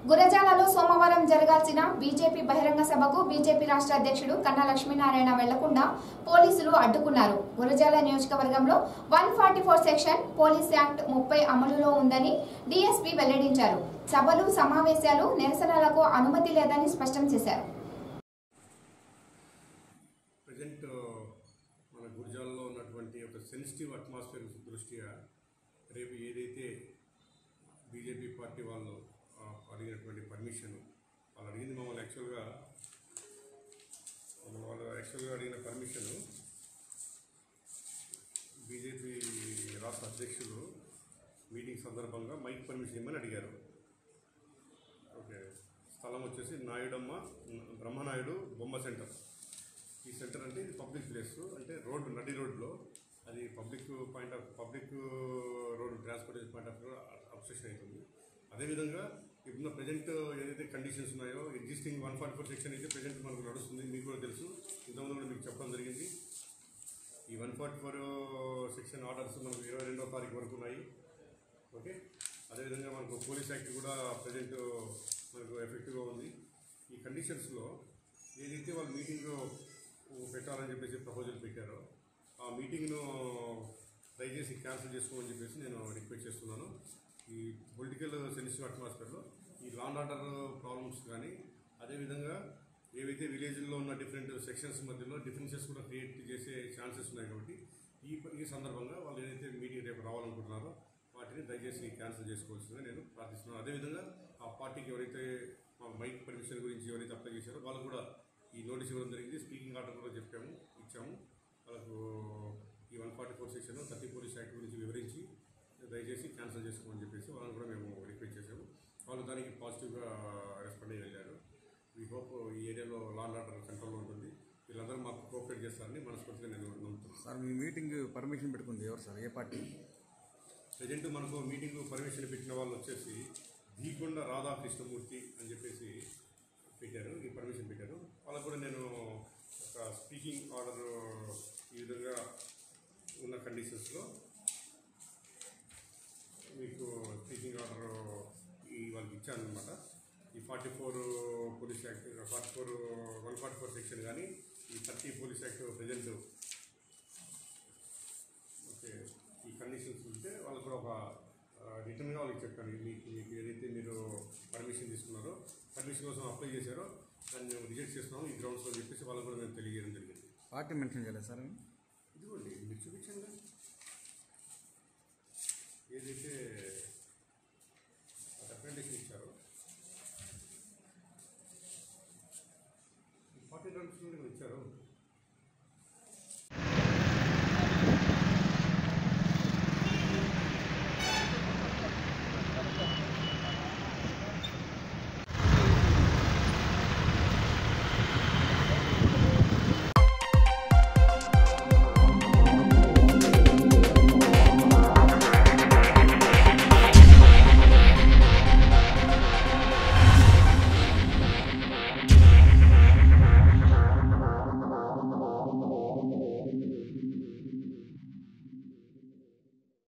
గురజాలలో సోమవారం జరగాల్సిన బీజేపీ బహిరంగ సభకు బీజేపీ రాష్ట్ర అధ్యక్షుడు కన్నా లక్ష్మీనారాయణ వెళ్లకుండా పోలీసులు అడ్డుకున్నారు గురజాల నియోజకవర్గంలో one forty four section police act ముప్పై అమలులో ఉందని డీఎస్పీ వెల్లడించారు సభలు సమావేశాలు నిరసనలకు అనుమతి లేదని స్పష్టం చేశారు ప్రజెంట్ మన గుర్జాల్లో ఉన్నటువంటి ఒక సెన్సిటివ్ అట్మాస్ఫియర్ దృష్ట్యా రేపు ఏదైతే బీజేపీ పార్టీ వాళ్ళు ఆ, అడిగినటువంటి పర్మిషన్ వాళ్ళు అడిగింది మమ్మల్ని యాక్చువల్గా వాళ్ళు యాక్చువల్గా అడిగిన పర్మిషన్ బీజేపీ రాష్ట్ర అధ్యక్షులు మీటింగ్ సందర్భంగా మైక్ పర్మిషన్ ఇమ్మని అడిగారు ఓకే స్థలం వచ్చేసి నాయుడమ్మ బ్రహ్మనాయుడు బొమ్మ సెంటర్ ఈ సెంటర్ అంటే ఇది పబ్లిక్ ప్లేస్ అంటే రోడ్డు నడి రోడ్లో అది public point of public road transportation point of obsession అవుతుంది అదేవిధంగా ఇప్పుడున్న ప్రజెంట్ ఏదైతే కండిషన్స్ ఉన్నాయో existing one forty four section అయితే ప్రజెంట్ మనకు నడుస్తుంది మీకు కూడా తెలుసు ఇంతకుముందు కూడా మీకు చెప్పడం జరిగింది ఈ one forty four section orders మనకు ఇరవై రెండో తారీఖు వరకు ఉన్నాయి ఓకే అదేవిధంగా మనకు పోలీస్ యాక్ట్ కూడా ప్రజెంట్ మనకు ఎఫెక్టివ్గా ఉంది ఈ కండిషన్స్లో ఏదైతే వాళ్ళు మీటింగ్ పెట్టాలని చెప్పేసి ప్రపోజల్ పెట్టారో ఆ మీటింగ్ను దయచేసి క్యాన్సిల్ చేసుకోమని చెప్పేసి నేను రిక్వెస్ట్ చేస్తున్నాను ఈ పొలిటికల్ సెన్సిటివ్ అట్మాస్ఫియర్లో ఈ లాండ్ ఆర్డర్ ప్రాబ్లమ్స్ కానీ అదేవిధంగా ఏవైతే విలేజ్లో ఉన్న డిఫరెంట్ సెక్షన్స్ మధ్యలో డిఫరెన్సెస్ కూడా క్రియేట్ చేసే ఛాన్సెస్ ఉన్నాయి కాబట్టి ఈ ఈ సందర్భంగా వాళ్ళు ఏదైతే మీటింగ్ రేపు రావాలనుకుంటున్నారో వాటిని దయచేసి క్యాన్సిల్ చేసుకోవాల్సిందిగా నేను ప్రార్థిస్తున్నాను అదేవిధంగా ఆ పార్టీకి ఎవరైతే మా మైక్ పర్మిషన్ గురించి ఎవరైతే అప్లై చేశారో వాళ్ళు కూడా ఈ నోటీస్ ఇవ్వడం జరిగింది స్పీకింగ్ ఆర్డర్ కూడా చెప్పాము ఇచ్చాము వాళ్ళకు ఈ one forty four section thirty police act గురించి వివరించి దయచేసి క్యాన్సిల్ చేసుకోమని చెప్పేసి వాళ్ళని కూడా మేము రిక్వెస్ట్ చేశాము వాళ్ళు దానికి పాజిటివ్గా రెస్పాండ్ అయ్యి వెళ్ళారు ఈ హోప్ ఈ ఏరియాలో లా అండ్ ఆర్డర్ కంట్రోల్లో ఉంటుంది వీళ్ళందరూ మాకు కోఆపరేట్ చేస్తారని మనస్ఫూర్తిగా నేను నమ్ముతున్నాను సార్ మీ మీటింగ్ పర్మిషన్ పెట్టుకుంది ఎవరు సార్ ఏ పార్టీ ప్రజెంట్ మనకు మీటింగ్ పర్మిషన్ పెట్టిన వాళ్ళు వచ్చేసి భీకొండ రాధాకృష్ణమూర్తి అని చెప్పేసి పెట్టారు ఈ పర్మిషన్ పెట్టారు వాళ్ళకు కూడా నేను ఒక స్పీకింగ్ ఆర్డర్ ఈ విధంగా ఉన్న కండిషన్స్లో మీకు స్పీకింగ్ ఆర్డర్ ఈ వాళ్ళకి ఇచ్చాను అనమాట ఈ forty four police act forty four one forty four section కానీ ఈ thirty police act present okay ఈ కండిషన్స్ ఉంటే వాళ్ళకు కూడా ఒక రిటర్న్గా వాళ్ళకి చెప్పాను మీకు మీకు ఏదైతే మీరు పర్మిషన్ తీసుకున్నారో పర్మిషన్ కోసం అప్లై చేశారో దాన్ని మేము రిజెక్ట్ చేస్తున్నాము ఈ గ్రౌండ్స్లో అని చెప్పేసి వాళ్ళకు కూడా మేము తెలియజేయడం జరిగింది పార్టీ మెన్షన్ చేయలేదు సార్ ఇదిగోండి మీరు చూపించండి ఏదైతే రిప్రజెంటేషన్ ఇచ్చారో ఫార్టీ రన్స్ ఇచ్చారు